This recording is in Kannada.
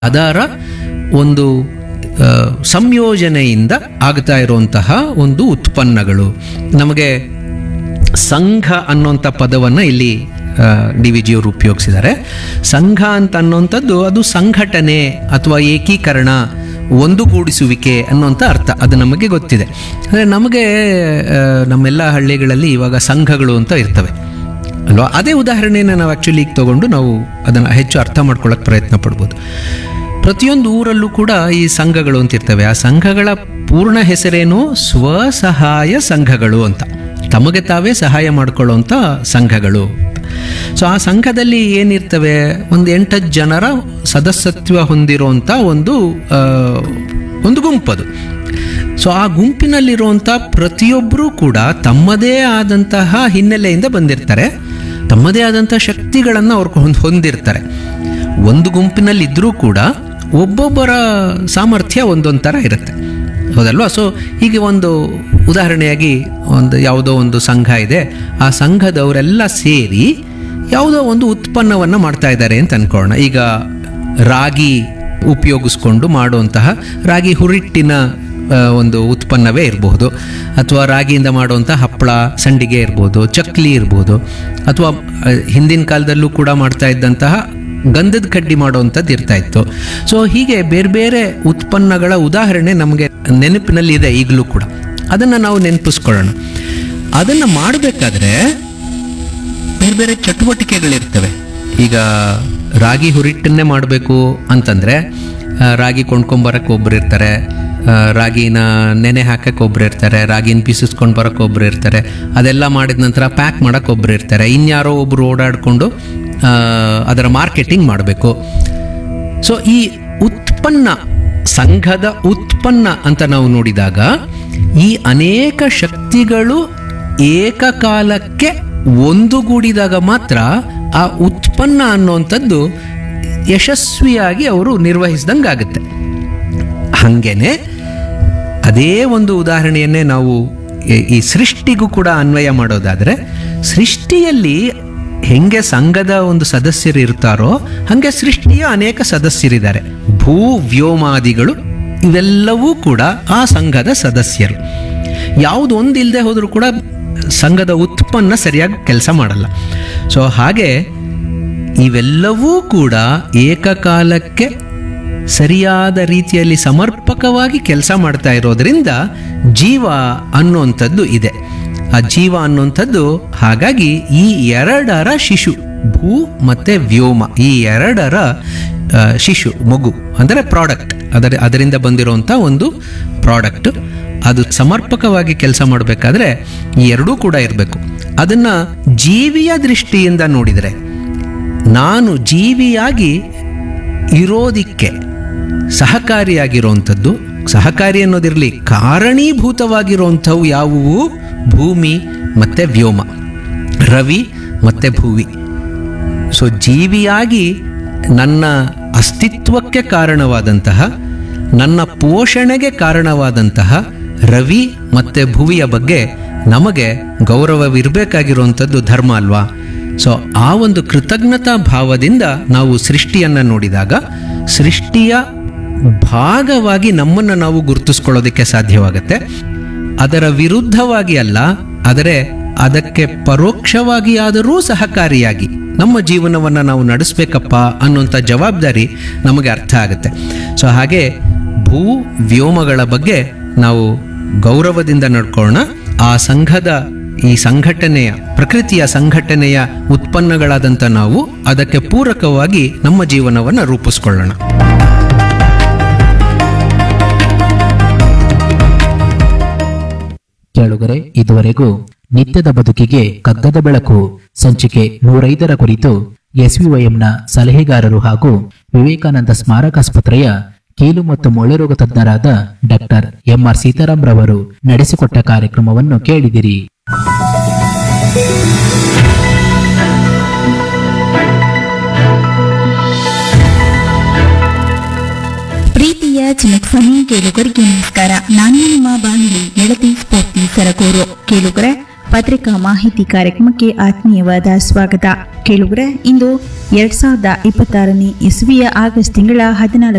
ಅದರ ಒಂದು ಆ, ಸಂಯೋಜನೆಯಿಂದ ಆಗ್ತಾ ಇರುವಂತಹ ಒಂದು ಉತ್ಪನ್ನಗಳು ನಮಗೆ ಸಂಘ ಅನ್ನೋಂಥ ಪದವನ್ನು ಇಲ್ಲಿ ಡಿ ವಿ ಜಿಯವರು ಉಪಯೋಗಿಸಿದ್ದಾರೆ ಸಂಘ ಅಂತ ಅನ್ನೋಂಥದ್ದು ಅದು ಸಂಘಟನೆ ಅಥವಾ ಏಕೀಕರಣ ಒಂದುಗೂಡಿಸುವಿಕೆ ಅನ್ನೋಂಥ ಅರ್ಥ ಅದು ನಮಗೆ ಗೊತ್ತಿದೆ ಅಂದರೆ ನಮಗೆ ಆ, ನಮ್ಮೆಲ್ಲ ಹಳ್ಳಿಗಳಲ್ಲಿ ಇವಾಗ ಸಂಘಗಳು ಅಂತ ಇರ್ತವೆ ಅಲ್ವಾ ಅದೇ ಉದಾಹರಣೆನ ನಾವು ಆ್ಯಕ್ಚುಲಿ ಈಗ ತಗೊಂಡು ನಾವು ಅದನ್ನು ಹೆಚ್ಚು ಅರ್ಥ ಮಾಡ್ಕೊಳ್ಳೋಕೆ ಪ್ರಯತ್ನ ಪಡ್ಬೋದು ಪ್ರತಿಯೊಂದು ಊರಲ್ಲೂ ಕೂಡ ಈ ಸಂಘಗಳು ಅಂತ ಇರ್ತವೆ ಆ ಸಂಘಗಳ ಪೂರ್ಣ ಹೆಸರೇನು ಸ್ವಸಹಾಯ ಸಂಘಗಳು ಅಂತ ತಮಗೆ ತಾವೇ ಸಹಾಯ ಮಾಡಿಕೊಳ್ಳುವಂಥ ಸಂಘಗಳು ಸೊ ಆ ಸಂಘದಲ್ಲಿ ಏನಿರ್ತವೆ ಒಂದು ಎಂಟತ್ತು ಜನರ ಸದಸ್ಯತ್ವ ಹೊಂದಿರುವಂಥ ಒಂದು ಆ, ಒಂದು ಗುಂಪದು ಸೊ ಆ ಗುಂಪಿನಲ್ಲಿರುವಂಥ ಪ್ರತಿಯೊಬ್ಬರೂ ಕೂಡ ತಮ್ಮದೇ ಆದಂತಹ ಹಿನ್ನೆಲೆಯಿಂದ ಬಂದಿರ್ತಾರೆ ತಮ್ಮದೇ ಆದಂಥ ಶಕ್ತಿಗಳನ್ನು ಅವ್ರು ಹೊಂದ್- ಹೊಂದಿರ್ತಾರೆ ಒಂದು ಗುಂಪಿನಲ್ಲಿ ಇದ್ದರೂ ಕೂಡ ಒಬ್ಬೊಬ್ಬರ ಸಾಮರ್ಥ್ಯ ಒಂದೊಂದು ಥರ ಇರುತ್ತೆ ಹೌದಲ್ವಾ ಸೊ ಹೀಗೆ ಒಂದು ಉದಾಹರಣೆಯಾಗಿ ಒಂದು ಯಾವುದೋ ಒಂದು ಸಂಘ ಇದೆ ಆ ಸಂಘದವರೆಲ್ಲ ಸೇರಿ ಯಾವುದೋ ಒಂದು ಉತ್ಪನ್ನವನ್ನು ಮಾಡ್ತಾ ಇದ್ದಾರೆ ಅಂತ ಅನ್ಕೊಳ್ಳೋಣ ಈಗ ರಾಗಿ ಉಪಯೋಗಿಸ್ಕೊಂಡು ಮಾಡುವಂತಹ ರಾಗಿ ಹುರಿಟ್ಟಿನ ಆ, ಒಂದು ಉತ್ಪನ್ನವೇ ಇರಬಹುದು ಅಥವಾ ರಾಗಿಯಿಂದ ಮಾಡುವಂಥ ಹಪ್ಪಳ ಸಂಡಿಗೆ ಇರ್ಬೋದು ಚಕ್ಲಿ ಇರ್ಬೋದು ಅಥವಾ ಆ, ಹಿಂದಿನ ಕಾಲದಲ್ಲೂ ಕೂಡ ಮಾಡ್ತಾ ಇದ್ದಂತಹ ಗಂಧದ ಕಡ್ಡಿ ಮಾಡುವಂಥದ್ದು ಇರ್ತಾ ಇತ್ತು ಸೊ ಹೀಗೆ ಬೇರೆ ಬೇರೆ ಉತ್ಪನ್ನಗಳ ಉದಾಹರಣೆ ನಮಗೆ ನೆನಪಿನಲ್ಲಿ ಇದೆ ಈಗಲೂ ಕೂಡ ಅದನ್ನು ನಾವು ನೆನಪಿಸ್ಕೊಳ್ಳೋಣ ಅದನ್ನು ಮಾಡಬೇಕಾದ್ರೆ ಬೇರೆ ಬೇರೆ ಚಟುವಟಿಕೆಗಳಿರ್ತವೆ ಈಗ ರಾಗಿ ಹುರಿಟ್ಟನ್ನೇ ಮಾಡಬೇಕು ಅಂತಂದರೆ ಆ, ರಾಗಿ ಕೊಂಡ್ಕೊಂಬರಕ್ಕೆ ಒಬ್ರು ಇರ್ತಾರೆ ಆ, ರಾಗಿನ ನೆನೆ ಹಾಕಕ್ಕೆ ಒಬ್ರು ಇರ್ತಾರೆ ರಾಗಿನ ಪೀಸಿಸ್ಕೊಂಡು ಬರೋಕ್ಕೆ ಒಬ್ರು ಇರ್ತಾರೆ ಅದೆಲ್ಲ ಮಾಡಿದ ನಂತರ ಪ್ಯಾಕ್ ಮಾಡೋಕ್ಕೆ ಒಬ್ರು ಇರ್ತಾರೆ ಇನ್ಯಾರೋ ಒಬ್ರು ಓಡಾಡಿಕೊಂಡು ಅದರ ಮಾರ್ಕೆಟಿಂಗ್ ಮಾಡಬೇಕು ಸೊ ಈ ಉತ್ಪನ್ನ ಸಂಘದ ಉತ್ಪನ್ನ ಅಂತ ನಾವು ನೋಡಿದಾಗ ಈ ಅನೇಕ ಶಕ್ತಿಗಳು ಏಕಕಾಲಕ್ಕೆ ಒಂದುಗೂಡಿದಾಗ ಮಾತ್ರ ಆ ಉತ್ಪನ್ನ ಅನ್ನುವಂಥದ್ದು ಯಶಸ್ವಿಯಾಗಿ ಅವರು ನಿರ್ವಹಿಸ್ದಂಗೆ ಆಗುತ್ತೆ ಹಾಗೇನೆ ಅದೇ ಒಂದು ಉದಾಹರಣೆಯನ್ನೇ ನಾವು ಈ- ಈ ಸೃಷ್ಟಿಗೂ ಕೂಡ ಅನ್ವಯ ಮಾಡೋದಾದರೆ ಸೃಷ್ಟಿಯಲ್ಲಿ ಹೆಂಗೆ ಸಂಘದ ಒಂದು ಸದಸ್ಯರು ಇರ್ತಾರೋ ಹಾಗೆ ಸೃಷ್ಟಿಯ ಅನೇಕ ಸದಸ್ಯರಿದ್ದಾರೆ ಭೂ ವ್ಯೋಮಾದಿಗಳು ಇವೆಲ್ಲವೂ ಕೂಡ ಆ ಸಂಘದ ಸದಸ್ಯರು ಯಾವುದು ಒಂದು ಇಲ್ಲದೆ ಹೋದರೂ ಕೂಡ ಸಂಘದ ಉತ್ಪನ್ನ ಸರಿಯಾಗಿ ಕೆಲಸ ಮಾಡಲ್ಲ ಸೊ ಹಾಗೆ ಇವೆಲ್ಲವೂ ಕೂಡ ಏಕಕಾಲಕ್ಕೆ ಸರಿಯಾದ ರೀತಿಯಲ್ಲಿ ಸಮರ್ಪಕವಾಗಿ ಕೆಲಸ ಮಾಡ್ತಾ ಇರೋದ್ರಿಂದ ಜೀವ ಅನ್ನುವಂಥದ್ದು ಇದೆ ಆ ಜೀವ ಅನ್ನುವಂಥದ್ದು ಹಾಗಾಗಿ ಈ ಎರಡರ ಶಿಶು ಭೂ ಮತ್ತು ವ್ಯೋಮ ಈ ಎರಡರ ಆ, ಶಿಶು ಮಗು ಅಂದರೆ ಪ್ರಾಡಕ್ಟ್ ಅದರ ಅದರಿಂದ ಬಂದಿರುವಂಥ ಒಂದು ಪ್ರಾಡಕ್ಟ್ ಅದು ಸಮರ್ಪಕವಾಗಿ ಕೆಲಸ ಮಾಡಬೇಕಾದ್ರೆ ಈ ಎರಡೂ ಕೂಡ ಇರಬೇಕು ಅದನ್ನು ಜೀವಿಯ ದೃಷ್ಟಿಯಿಂದ ನೋಡಿದರೆ ನಾನು ಜೀವಿಯಾಗಿ ಇರೋದಿಕ್ಕೆ ಸಹಕಾರಿಯಾಗಿರುವಂಥದ್ದು ಸಹಕಾರಿ ಅನ್ನೋದಿರಲಿ ಕಾರಣೀಭೂತವಾಗಿರುವಂಥವು ಯಾವುವು ಭೂಮಿ ಮತ್ತು ವ್ಯೋಮ ರವಿ ಮತ್ತು ಭೂವಿ ಸೊ ಜೀವಿಯಾಗಿ ನನ್ನ ಅಸ್ತಿತ್ವಕ್ಕೆ ಕಾರಣವಾದಂತಹ ನನ್ನ ಪೋಷಣೆಗೆ ಕಾರಣವಾದಂತಹ ರವಿ ಮತ್ತು ಭುವಿಯ ಬಗ್ಗೆ ನಮಗೆ ಗೌರವವಿರಬೇಕಾಗಿರುವಂಥದ್ದು ಧರ್ಮ ಅಲ್ವಾ ಸೊ ಆ ಒಂದು ಕೃತಜ್ಞತಾ ಭಾವದಿಂದ ನಾವು ಸೃಷ್ಟಿಯನ್ನು ನೋಡಿದಾಗ ಸೃಷ್ಟಿಯ ಭಾಗವಾಗಿ ನಮ್ಮನ್ನು ನಾವು ಗುರುತಿಸ್ಕೊಳ್ಳೋದಕ್ಕೆ ಸಾಧ್ಯವಾಗುತ್ತೆ ಅದರ ವಿರುದ್ಧವಾಗಿ ಅಲ್ಲ ಆದರೆ ಅದಕ್ಕೆ ಪರೋಕ್ಷವಾಗಿ ಆದರೂ ಸಹಕಾರಿಯಾಗಿ ನಮ್ಮ ಜೀವನವನ್ನು ನಾವು ನಡೆಸಬೇಕಪ್ಪ ಅನ್ನುವಂಥ ಜವಾಬ್ದಾರಿ ನಮಗೆ ಅರ್ಥ ಆಗುತ್ತೆ ಸೊ ಹಾಗೆ ಭೂ ವ್ಯೋಮಗಳ ಬಗ್ಗೆ ನಾವು ಗೌರವದಿಂದ ನಡ್ಕೊಳ್ಳೋಣ ಆ ಸಂಘದ ಈ ಸಂಘಟನೆಯ ಪ್ರಕೃತಿಯ ಸಂಘಟನೆಯ ಉತ್ಪನ್ನಗಳಾದಂಥ ನಾವು ಅದಕ್ಕೆ ಪೂರಕವಾಗಿ ನಮ್ಮ ಜೀವನವನ್ನು ರೂಪಿಸ್ಕೊಳ್ಳೋಣ ಕೇಳುಗರೆ ಇದುವರೆಗೂ ನಿತ್ಯದ ಬದುಕಿಗೆ ಕಗ್ಗದ ಬೆಳಕು ಸಂಚಿಕೆ ನೂರೈದರ ಕುರಿತು ಎಸ್ವಿವೈಎಂನ ಸಲಹೆಗಾರರು ಹಾಗೂ ವಿವೇಕಾನಂದ ಸ್ಮಾರಕಾಸ್ಪತ್ರೆಯ ಕೀಲು ಮತ್ತು ಮೊಳೆರೋಗ ತಜ್ಞರಾದ ಡಾಕ್ಟರ್ ಎಂಆರ್ ಸೀತಾರಾಮ್ ರವರು ನಡೆಸಿಕೊಟ್ಟ ಕಾರ್ಯಕ್ರಮವನ್ನು ಕೇಳಿದಿರಿ ಪ್ರೀತಿಯ ಚಿನ್ನಸ್ವಾಮಿ ಕೇಳುಗರಿಗೆ ನಮಸ್ಕಾರ ನಾನು ನಿಮ್ಮ ಬಾನುಲಿ ಗೆಳತಿ ಸ್ಫೂರ್ತಿ ಸರಕೂರು ಕೇಳುಗರೆ ಪತ್ರಿಕಾ ಮಾಹಿತಿ ಕಾರ್ಯಕ್ರಮಕ್ಕೆ ಆತ್ಮೀಯವಾದ ಸ್ವಾಗತ ಕೇಳುಗರೆ ಇಂದು ಎರಡ್ ಸಾವಿರದ ಇಪ್ಪತ್ತಾರನೇ ಇಸ್ವಿಯ ಆಗಸ್ಟ್ ತಿಂಗಳ ಹದಿನಾಲ್ಕು